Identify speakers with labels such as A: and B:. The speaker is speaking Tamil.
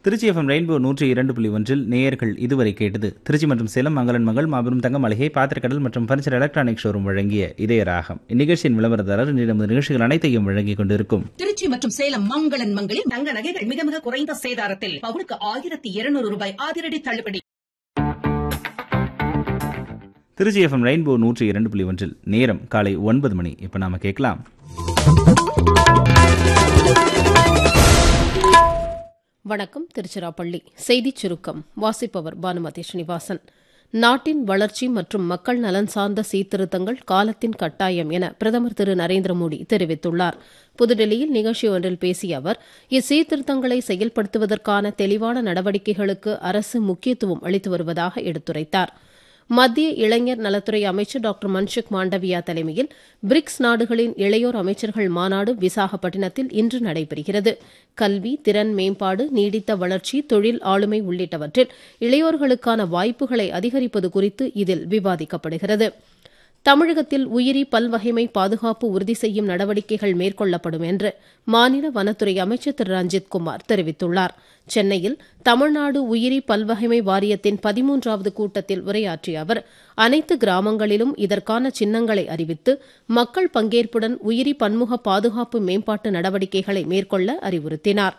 A: திருச்சி எஃப்எம் ரெயின்போ நூற்றி இரண்டு புள்ளி ஒன்றில் நேயர்கள் இதுவரை கேட்டது திருச்சி மற்றும் சேலம் மங்களன் மகள் மாபெரும் தங்க மளிகை பாத்திரக்கடல் மற்றும் பர்னிச்சர் எலக்ட்ரானிக் ஷோரூம் வழங்கிய இதய ராகம் இந்நிகழ்ச்சியின் விளம்பரதாரர் நமது நிகழ்ச்சிகள் அனைத்தையும் வழங்கிக் கொண்டிருக்கும்
B: திருச்சி மற்றும் சேலம் மங்களன் மங்களில் தங்க நகைகள் மிக மிக குறைந்த சேதாரத்தில் பவுனுக்கு ஆயிரத்தி இருநூறு ரூபாய் அதிரடி தள்ளுபடி
A: திருச்சி எஃப்எம் ரெயின்போ நூற்றி இரண்டு புள்ளி ஒன்றில் நேரம் காலை ஒன்பது மணி இப்போ நாம கேட்கலாம்
C: வணக்கம் திருச்சிராப்பள்ளி செய்திச் சுருக்கம் வாசிப்பவர் பானுமதி ஸ்ரீனிவாசன் நாட்டின் வளர்ச்சி மற்றும் மக்கள் நலன் சார்ந்த சீர்திருத்தங்கள் காலத்தின் கட்டாயம் என பிரதமர் திரு நரேந்திர மோடி தெரிவித்துள்ளார் புதுடெல்லியில் நிகழ்ச்சி ஒன்றில் பேசிய அவர் இச்சீர்திருத்தங்களை செயல்படுத்துவதற்கான தெளிவான நடவடிக்கைகளுக்கு அரசு முக்கியத்துவம் அளித்து வருவதாக எடுத்துரைத்தார் மத்திய இளைஞர் நலத்துறை அமைச்சர் டாக்டர் மன்சுக் மாண்டவியா தலைமையில் பிரிக்ஸ் நாடுகளின் இளையோர் அமைச்சர்கள் மாநாடு விசாகப்பட்டினத்தில் இன்று நடைபெறுகிறது கல்வி திறன் மேம்பாடு நீடித்த வளர்ச்சி தொழில் ஆளுமை உள்ளிட்டவற்றில் இளையோர்களுக்கான வாய்ப்புகளை அதிகரிப்பது குறித்து இதில் விவாதிக்கப்படுகிறது தமிழகத்தில் உயிரி பல்வகைமை பாதுகாப்பு உறுதி செய்யும் நடவடிக்கைகள் மேற்கொள்ளப்படும் என்று மாநில வனத்துறை அமைச்சர் திரு ரஞ்சித் குமார் தெரிவித்துள்ளார் சென்னையில் தமிழ்நாடு உயிரி பல்வகைமை வாரியத்தின் பதிமூன்றாவது கூட்டத்தில் உரையாற்றிய அவர் அனைத்து கிராமங்களிலும் இதற்கான சின்னங்களை அறிவித்து மக்கள் பங்கேற்புடன் உயிரி பன்முக பாதுகாப்பு மேம்பாட்டு நடவடிக்கைகளை மேற்கொள்ள அறிவுறுத்தினார்